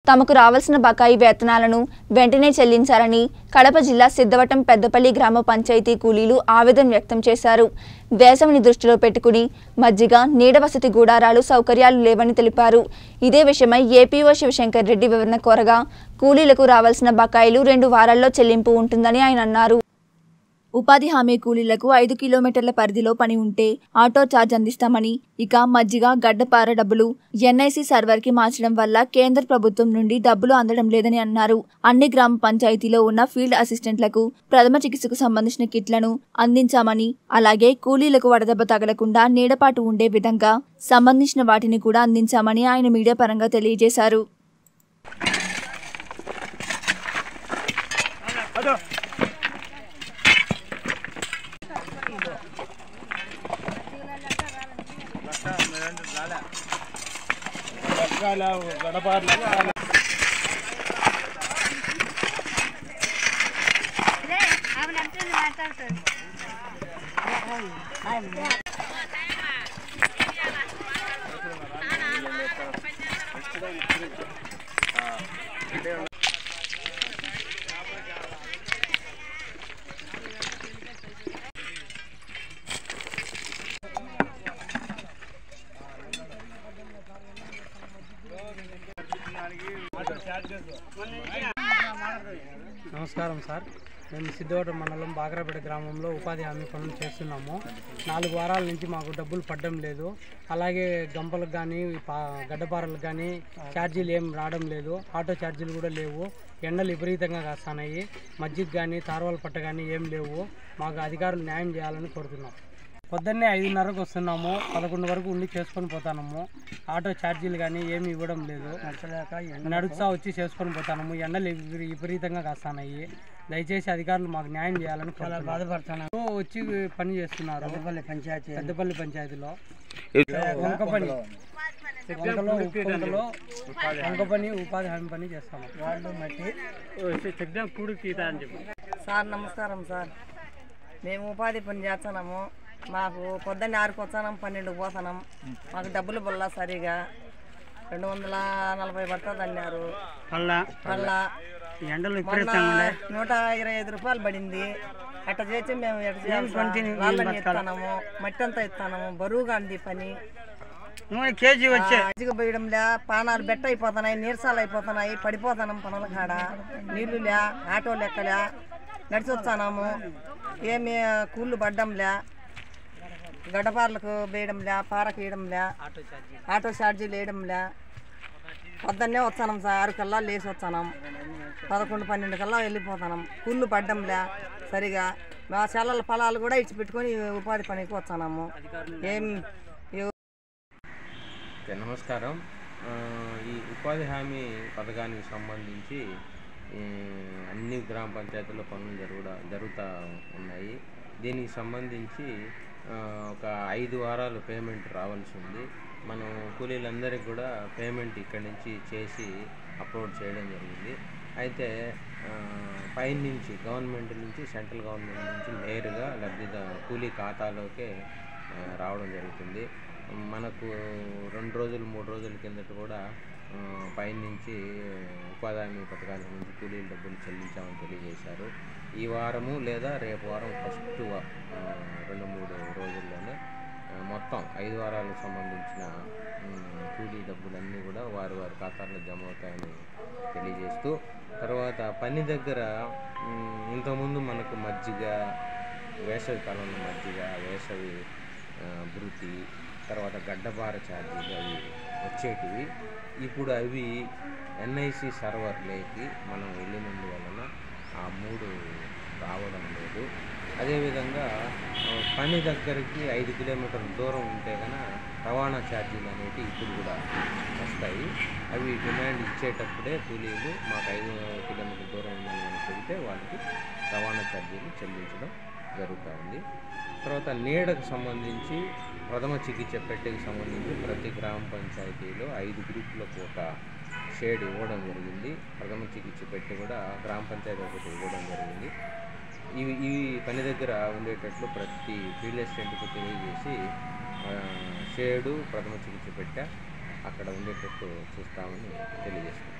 తమకు రావాల్సిన బకాయి వేతనాలను వెంటనే చెల్లించాలని కడప జిల్లా సిద్ధవటం పెద్దపల్లి గ్రామ పంచాయతీ కూలీలు ఆవేదన వ్యక్తం చేశారు వేసవిని దృష్టిలో పెట్టుకుని మజ్జిగ నీడ వసతి గూడారాలు సౌకర్యాలు లేవని తెలిపారు ఇదే విషయమై ఏపీఓ శివశంకర్ రెడ్డి వివరణ కోరగా కూలీలకు రావాల్సిన బకాయిలు రెండు వారాల్లో చెల్లింపు ఉంటుందని ఆయన అన్నారు ఉపాధి హామీ కూలీలకు ఐదు కిలోమీటర్ల పరిధిలో పని ఉంటే ఆటో ఛార్జ్ అందిస్తామని ఇక మజ్జిగ గడ్డపార డబ్బులు ఎన్ఐసి సర్వర్ కి మార్చడం వల్ల కేంద్ర ప్రభుత్వం నుండి డబ్బులు అందడం లేదని అన్నారు అన్ని గ్రామ పంచాయతీలో ఉన్న ఫీల్డ్ అసిస్టెంట్లకు ప్రథమ చికిత్సకు సంబంధించిన కిట్లను అందించామని అలాగే కూలీలకు వడదెబ్బ తగలకుండా నీడపాటు ఉండే విధంగా సంబంధించిన వాటిని కూడా అందించామని ఆయన మీడియా పరంగా తెలియజేశారు నమస్కారం సార్ మేము సిద్ధవటం మండలం బాగ్రాపేట గ్రామంలో ఉపాధి హామీ పనులు చేస్తున్నాము నాలుగు వారాల నుంచి మాకు డబ్బులు పడడం లేదు అలాగే గంపలకు కానీ గడ్డపారలకు కానీ ఛార్జీలు ఏం రావడం లేదు ఆటో ఛార్జీలు కూడా లేవు ఎండలు విపరీతంగా కాస్తున్నాయి మజ్జిగ కానీ తార్వాల పట్ట కానీ ఏం లేవు మాకు అధికారులు న్యాయం చేయాలని కోరుతున్నాం పొద్దున్నే ఐదున్నరకు వస్తున్నాము పదకొండు వరకు ఉండి చేసుకొని పోతాము ఆటో ఛార్జీలు కానీ ఏమి ఇవ్వడం లేదు నడుస్తా వచ్చి చేసుకొని పోతాము ఎండలు విపరీ- విపరీతంగా కాస్తున్నాయి దయచేసి అధికారులు మాకు న్యాయం చేయాలని చాలా బాధపడుతున్నాను వచ్చి పని చేస్తున్నారు పెద్దపల్లి పంచాయతీ పెద్దపల్లి పంచాయతీలో వంక పని వంకలో ఉప్పుకుంటలో వంక పని ఉపాధి హామీ పని చేస్తాము వాళ్ళు మట్టి కూడికి అని చెప్పి సార్ నమస్కారం సార్ మేము ఉపాధి పని చేస్తున్నాము మాకు పొద్దున్నే ఆరుకు వస్తున్నాం పన్నెండుకు పోతున్నాం మాకు డబ్బులు బొల్లా సరిగా రెండు వందల నలభై పడుతుంది అన్నారు మళ్ళా ఎండలు మొన్న నూట ఇరవై ఐదు రూపాయలు పడింది అట్ట చేసి మేము ఎట్ట చేయాలి సార్? రాళ్ళని ఎత్తాము మట్టి అంతా ఎత్తాము బరువుగా ఉంది పని నూనె కేజీ వచ్చే మజ్జిగ పోయడంలే పానాలు బెట్ట అయిపోతున్నాయి నీరసాలు అయిపోతున్నాయి పడిపోతున్నాం పనుల కాడ నీళ్లు లే ఆటో లెక్కలే నడిచి వచ్చాము ఏమి కూళ్ళు పడ్డంలే గడ్డపార్లకు వేయడంలే పారకు వేయడంలే ఆటో ఛార్జీలు వేయడంలే పొద్దున్నే వస్తాం సార్ ఆరు కల్లా లేచి వస్తాం పదకొండు పన్నెండు కల్లా వెళ్ళిపోతున్నాం కూళ్ళు పడ్డంలే సరిగా మా చెల్లల పొలాలు కూడా ఇచ్చి పెట్టుకొని ఉపాధి పనికి వస్తున్నాము ఏం ఓకే, నమస్కారం ఆ, ఈ ఉపాధి హామీ పథకానికి సంబంధించి ఈ, అన్ని గ్రామ పంచాయతీల్లో పనులు జరుగుడ జరుగుతూ ఉన్నాయి దీనికి సంబంధించి ఆ, ఒక ఐదు వారాలు పేమెంట్ రావాల్సి ఉంది మనం కూలీలందరికీ కూడా పేమెంట్ ఇక్కడి నుంచి చేసి అప్లోడ్ చేయడం జరిగింది అయితే ఆ, పైనుంచి గవర్నమెంట్ నుంచి సెంట్రల్ గవర్నమెంట్ నుంచి నేరుగా లబ్ధిదా కూలీ ఖాతాలోకే ఆ, రావడం జరుగుతుంది మనకు రెండు రోజులు మూడు రోజుల కిందట కూడా ఆ, పైనుంచి ఉపాధి హామీ పథకానికి నుంచి కూలీల డబ్బులు చెల్లించామని తెలియజేశారు ఈ వారము లేదా రేపు వారం ఫస్ట్ వా- ఆ, రెండు మూడు రోజుల్లోనే ఆ, మొత్తం ఐదు వారాలకు సంబంధించిన ఉమ్, కూలీ డబ్బులన్నీ కూడా వారి వారి ఖాతాల్లో జమ అవుతాయని తెలియజేస్తూ తర్వాత పని దగ్గర ఉమ్, ఇంతకుముందు మనకు మజ్జిగ వేసవి కాలంలో మజ్జిగ వేసవి ఆ, భృతి తర్వాత గడ్డపార ఛార్జీలు అవి వచ్చేటివి ఇప్పుడు అవి ఎన్ఐసి సర్వర్లోకి మనం వెళ్ళినందువలన ఆ మూడు రావడం లేదు అదేవిధంగా ఆ, పని దగ్గరికి ఐదు కిలోమీటర్ల దూరం ఉంటే కనుక రవాణా ఛార్జీలు అనేవి ఇప్పుడు కూడా వస్తాయి అవి డిమాండ్ ఇచ్చేటప్పుడే కూలీలు మాకు ఐదు కిలోమీటర్ల దూరం ఉందని మనం చెబితే వాళ్ళకి రవాణా ఛార్జీలు చెల్లించడం జరుగుతూ ఉంది తర్వాత నీడకు సంబంధించి ప్రథమ చికిత్స పెట్టెకి సంబంధించి ప్రతి గ్రామ పంచాయతీలో ఐదు గ్రూపులకు ఒక షేడ్ ఇవ్వడం జరిగింది ప్రథమ చికిత్స పెట్టి కూడా గ్రామ పంచాయతీ ఒకటి ఇవ్వడం జరిగింది ఇవి ఈ పని దగ్గర ఉండేటట్లు ప్రతి ఫీల్డ్ అసిస్టెంట్కు తెలియజేసి ఆ, షేడు ప్రథమ చికిత్స పెట్ట అక్కడ ఉండేటట్టు చూస్తామని తెలియజేస్తున్నాం